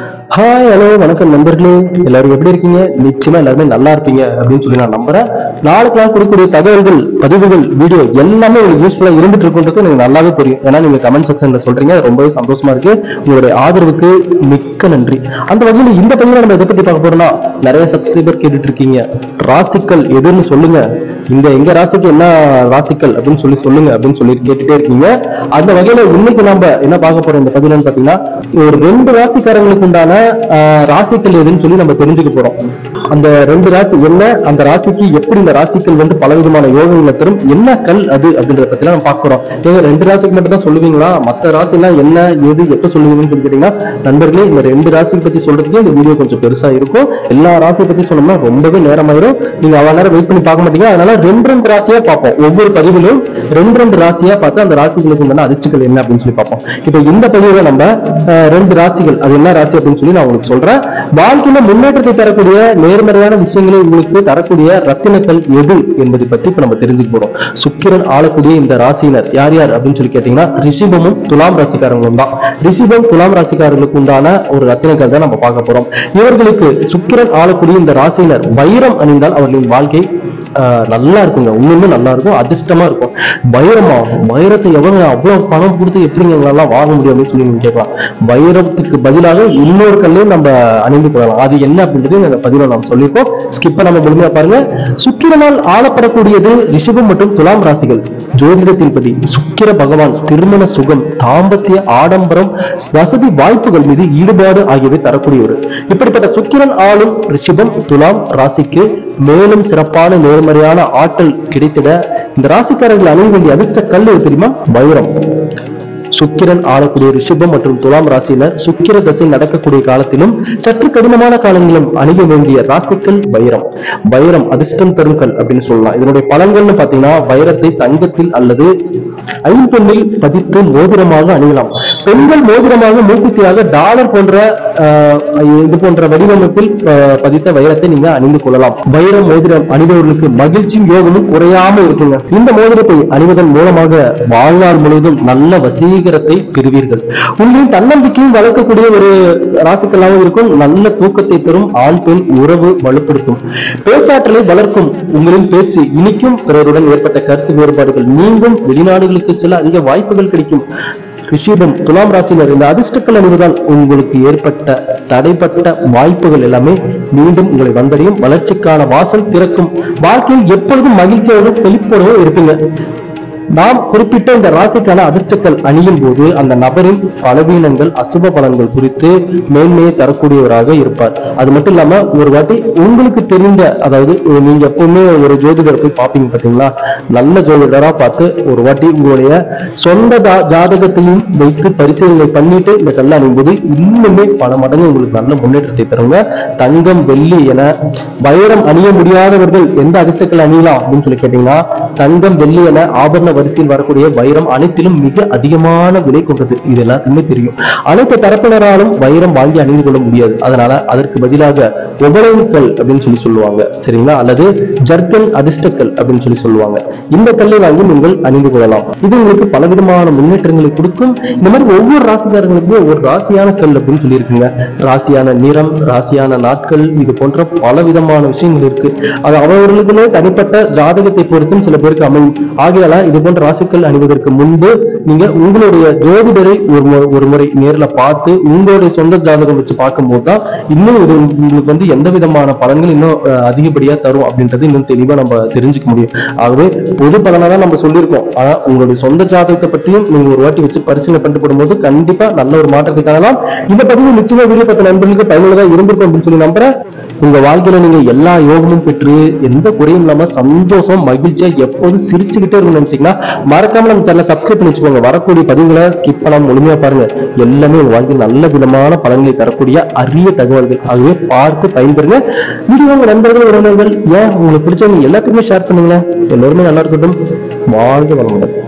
hi hello வணக்கம் நண்பர்களே எல்லாரும் எப்படி இருக்கீங்க நிச்சயமா எல்லாருமே நல்லா இருப்பீங்க அப்படின்னு சொல்லி நான் நம்புறேன் நாளுக்கு நாள் கொடுக்கக்கூடிய தகவல்கள் பதிவுகள் வீடியோ எல்லாமே உங்களுக்கு யூஸ்ஃபுல்லா இருந்துட்டு இருக்குன்றது எனக்கு நல்லாவே தெரியும் ஏன்னா நீங்க கமெண்ட் செக்ஷன்ல சொல்றீங்க அது ரொம்பவே சந்தோஷமா இருக்கு உங்களுடைய ஆதரவுக்கு மிக்க நன்றி அந்த வகையில் இந்த பதிவில் நம்ம எதை பத்தி பார்க்க போறோம்னா நிறைய சப்ஸ்கிரைபர் கேட்டுட்டு இருக்கீங்க ராசிக்கல் எதுன்னு சொல்லுங்க இந்த எங்க ராசிக்கு என்ன ராசிக்கல் அப்படின்னு சொல்லி சொல்லுங்க அப்படின்னு சொல்லி கேட்டுட்டே இருக்கீங்க அந்த வகையில இன்னைக்கு நம்ம என்ன பார்க்க போறோம் இந்த பதிவுன்னு பாத்தீங்கன்னா ஒரு ரெண்டு ராசிக்காரங்களுக்கு உண்டான ஆஹ், ராசிக்கல் எதுன்னு சொல்லி நம்ம தெரிஞ்சுக்க போறோம் அந்த ரெண்டு ராசி என்ன அந்த ராசிக்கு எப்படி இந்த ராசிக்கல் வந்து பலவிதமான யோகங்களை தரும் என்ன கல் அது அப்படின்றத பத்தி நம்ம பார்க்க போறோம் ஏங்க ரெண்டு ராசிக்கு மட்டும் தான் சொல்லுவீங்களா மத்த ராசிலாம் என்ன ஏது எப்ப சொல்லுவீங்கன்னு சொல்லி கேட்டீங்கன்னா நண்பர்களே இந்த ரெண்டு ராசி பத்தி சொல்றதுக்கு இந்த வீடியோ கொஞ்சம் பெருசா இருக்கும் எல்லா ராசியை பத்தி சொன்னோம்னா ரொம்பவே நேரமாயிரும் நீங்க அவ்வளவு நேரம் வெயிட் பண்ணி பார்க்க மாட்டீங்க அதனால ரெண்டு ரெண்டு ராசியா பார்ப்போம் ஒவ்வொரு பதிவிலும் ரெண்டு ரெண்டு ராசியா பார்த்து அந்த ராசிகளுக்கு உண்டான அதிர்ஷ்டங்கள் என்ன அப்படின்னு சொல்லி பார்ப்போம் இப்போ இந்த பதிவுல நம்ம அஹ், ரெண்டு ராசிகள் அது என்ன ராசி அப்படின்னு சொல்லி நான் உங்களுக்கு சொல்றேன் வாழ்க்கையில முன்னேற்றத்தை தரக்கூடிய நேர்மறையான விஷயங்களை உங்களுக்கு தரக்கூடிய ரத்தினக்கல் எது என்பதை பத்தி இப்ப நம்ம தெரிஞ்சுக்க போறோம் சுக்கிரன் ஆளக்கூடிய இந்த ராசியினர் யார் யார் அப்படின்னு சொல்லி கேட்டீங்கன்னா ரிஷிபமும் துலாம் ராசிக்காரங்களும் தான் ரிஷிபம் துலாம் ராசிக்காரர்களுக்கு உண்டான ஒரு ரத்தினக்கல் தான் நம்ம பார்க்க போறோம் இவர்களுக்கு சுக்கிரன் ஆளக்கூடிய இந்த ராசியினர் வைரம் அணிந்தால் அவர்களின் வாழ்க்கை ஆஹ், நல்லா இருக்குங்க உண்மையுமே நல்லா இருக்கும் அதிர்ஷ்டமா இருக்கும் வைரமா வைரத்தை எவ்வளவு அவ்வளவு பணம் கொடுத்து எப்படிங்க எங்களால வாங்க முடியும் அப்படின்னு சொல்லி நீங்க கேட்கலாம் வைரத்துக்கு பதிலாக இன்னொரு கல்லையும் நம்ம அணிந்து கொள்ளலாம் அது என்ன அப்படின்றது இந்த பதிவில் நாம் சொல்லியிருக்கோம் ஸ்கிப்பை நம்ம முழுமையா பாருங்க சுக்கிரனால் ஆளப்படக்கூடியது ரிஷபம் மற்றும் துலாம் ராசிகள் ஜோதிடத்தின்படி சுக்கிர பகவான் திருமண சுகம் தாம்பத்திய ஆடம்பரம் வசதி வாய்ப்புகள் மீது ஈடுபாடு ஆகியவை தரக்கூடியவர் இப்படிப்பட்ட சுக்கிரன் ஆளும் ரிஷபம் துலாம் ராசிக்கு மேலும் சிறப்பான நேர்மறையான ஆற்றல் கிடைத்திட இந்த ராசிக்காரர்கள் அணிய வேண்டிய அதிர்ஷ்ட கல் எது தெரியுமா வைரம் சுக்கிரன் ஆளக்கூடிய ரிஷபம் மற்றும் துலாம் ராசியினர் சுக்கிர தசை நடக்கக்கூடிய காலத்திலும் சற்று கடினமான காலங்களிலும் அணிய வேண்டிய ராசிக்கல் வைரம் வைரம் அதிர்ஷ்டம் தரும் கல் அப்படின்னு சொல்லலாம் இதனுடைய பலன்கள்னு பாத்தீங்கன்னா வைரத்தை தங்கத்தில் அல்லது ஐம்பொன்னில் பதித்து மோதிரமாக அணியலாம் பெண்கள் மோதிரமாக மூக்குத்தியாக டாலர் போன்ற ஆஹ், இது போன்ற வடிவமைப்பில் ஆஹ், பதித்த வைரத்தை நீங்க அணிந்து கொள்ளலாம் வைர மோதிரம் அணிபவர்களுக்கு மகிழ்ச்சியும் யோகமும் குறையாம இருக்குங்க இந்த மோதிரத்தை அணிவதன் மூலமாக வாழ்நாள் முழுவதும் நல்ல வசீகரத்தை பெறுவீர்கள் உங்களின் தன்னம்பிக்கையும் வளர்க்கக்கூடிய ஒரு ராசிக்கலாகவும் இருக்கும் நல்ல தூக்கத்தை தரும் ஆண் பெண் உறவு வலுப்படுத்தும் பேச்சாற்றலை வளர்க்கும் உங்களின் பேச்சு இனிக்கும் பிறருடன் ஏற்பட்ட கருத்து வேறுபாடுகள் நீங்கும் வெளிநாடுகளுக்கு செல்ல அதிக வாய்ப்புகள் கிடைக்கும் ரிஷிபம் துலாம் ராசினர் இந்த அதிர்ஷ்டக்கள் அணிவதால் உங்களுக்கு ஏற்பட்ட தடைப்பட்ட வாய்ப்புகள் எல்லாமே மீண்டும் உங்களை வந்தடையும் வளர்ச்சிக்கான வாசல் திறக்கும் வாழ்க்கையில் எப்பொழுதும் மகிழ்ச்சியோட செழிப்போடவும் இருப்பீங்க நாம் குறிப்பிட்ட இந்த ராசிக்கான அதிர்ஷ்டக்கள் அணியும் போது அந்த நபரின் பலவீனங்கள் அசுப பலன்கள் குறித்து மேன்மையை தரக்கூடியவராக இருப்பார் அது மட்டும் இல்லாம ஒரு வாட்டி உங்களுக்கு தெரிந்த அதாவது நீங்க எப்பவுமே ஒரு ஜோதிடர் போய் பார்ப்பீங்க பாத்தீங்களா நல்ல ஜோதிடரா பார்த்து ஒரு வாட்டி உங்களுடைய சொந்த ஜா- ஜாதகத்தையும் வைத்து பரிசீலனை பண்ணிட்டு இந்த கல்ல அணியும் போது இன்னுமே பல மடங்கு உங்களுக்கு நல்ல முன்னேற்றத்தை தருங்க தங்கம் வெள்ளி என வைரம் அணிய முடியாதவர்கள் எந்த அதிர்ஷ்டங்கள் அணியலாம் அப்படின்னு சொல்லி கேட்டீங்கன்னா தங்கம் வெள்ளி என ஆபரண வரிசையில் வரக்கூடிய வைரம் அனைத்திலும் மிக அதிகமான விலை கொண்டது இது எல்லாத்துக்குமே தெரியும் அனைத்து தரப்பினராலும் வைரம் வாங்கி அணிந்து கொள்ள முடியாது அதனால அதற்கு பதிலாக உபலவுக்கல் அப்படின்னு சொல்லி சொல்லுவாங்க சரிங்களா அல்லது ஜர்கன் அதிர்ஷ்டக்கல் அப்படின்னு சொல்லி சொல்லுவாங்க இந்த கல்லை வாங்கி நீங்கள் அணிந்து கொள்ளலாம் இது உங்களுக்கு பலவிதமான முன்னேற்றங்களை கொடுக்கும் இந்த மாதிரி ஒவ்வொரு ராசிக்காரங்களுக்கும் ஒவ்வொரு ராசியான கல் அப்படின்னு சொல்லியிருக்குங்க ராசியான நிறம் ராசியான நாட்கள் இது போன்ற பல விதமான விஷயங்கள் இருக்கு அது அவர்களுக்குமே தனிப்பட்ட ஜாதகத்தை பொறுத்தும் சில பேருக்கு அமையும் ஆகையால இது போன்ற ராசிக்கல் அணிவதற்கு முன்பு நீங்க உங்களுடைய ஜோதிடரை ஒரு மு- ஒரு முறை நேர்ல பார்த்து உங்களுடைய சொந்த ஜாதகம் வச்சு பார்க்கும்போது தான் இன்னும் இது உங்களுக்கு வந்து எந்த விதமான பலன்கள் இன்னும் அஹ், அதிகப்படியா தரும் அப்படின்றது இன்னும் தெளிவா நம்ம தெரிஞ்சுக்க முடியும் ஆகவே பொது பலனா தான் நம்ம சொல்லியிருக்கோம் ஆனா உங்களுடைய சொந்த ஜாதகத்தை பற்றியும் நீங்க ஒரு வாட்டி வச்சு பரிசீலனை பண்ணிட்டு போடும்போது கண்டிப்பா நல்ல ஒரு மாற்றத்தை காணலாம் இந்த பதிவு நிச்சயமா வீடியோ பார்த்த நண்பர்களுக்கு பயனுள்ளதா இருந்திருக்கும் அப்படின்னு சொல்லி நம்புறேன் உங்க வாழ்க்கையில நீங்க எல்லா யோகமும் பெற்று எந்த குறையும் இல்லாம சந்தோஷம் மகிழ்ச்சியா எப்போதும் சிரிச்சுக்கிட்டே இருக்கணும்னு நினைச்சீங்கன்னா மறக்காம நம்ம சேனலை சப்ஸ்கிரைப் பண்ணி வச்சுக்கோங்க வரக்கூடிய பதிவுகளை ஸ்கிப் பண்ணாம முழுமையா பாருங்க எல்லாமே உங்க வாழ்க்கையில் நல்ல விதமான பலன்களை தரக்கூடிய அரிய தகவல்கள் ஆகவே பார்த்து பயன்பெறுங்க வீடியோ உங்க நண்பர்கள் உறவினர்கள் ஏன் உங்களுக்கு பிடிச்சவங்க எல்லாத்துக்குமே ஷேர் பண்ணுங்களேன் எல்லோருமே நல்லா இருக்கட்டும் வாழ்க வளமுடன்